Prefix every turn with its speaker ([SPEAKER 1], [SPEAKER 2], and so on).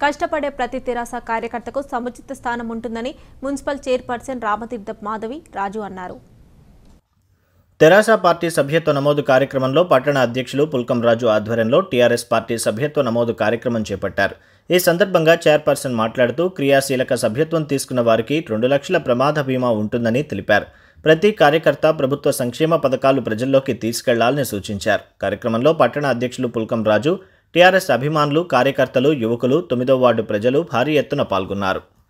[SPEAKER 1] కష్టపడే ప్రతి తెరాస కార్యకర్తకు సముచిత స్థానం ఉంటుందని మున్సిపల్ చైర్పర్సన్ రామతీర్థ మాధవి రాజు అన్నారు
[SPEAKER 2] తెరాస పార్టీ సభ్యత్వ నమోదు కార్యక్రమంలో పట్టణ అధ్యక్షులు పుల్కం రాజు ఆధ్వర్యంలో టీఆర్ఎస్ పార్టీ సభ్యత్వ నమోదు కార్యక్రమం చేపట్టారు ఈ సందర్భంగా చైర్పర్సన్ మాట్లాడుతూ క్రియాశీలక సభ్యత్వం తీసుకున్న వారికి రెండు లక్షల ప్రమాద బీమా ఉంటుందని తెలిపారు ప్రతి కార్యకర్త ప్రభుత్వ సంక్షేమ పథకాలు ప్రజల్లోకి తీసుకెళ్లాలని సూచించారు కార్యక్రమంలో పట్టణ అధ్యక్షులు పుల్కం రాజు టీఆర్ఎస్ అభిమానులు కార్యకర్తలు యువకులు తొమ్మిదో వార్డు ప్రజలు భారీ ఎత్తున పాల్గొన్నారు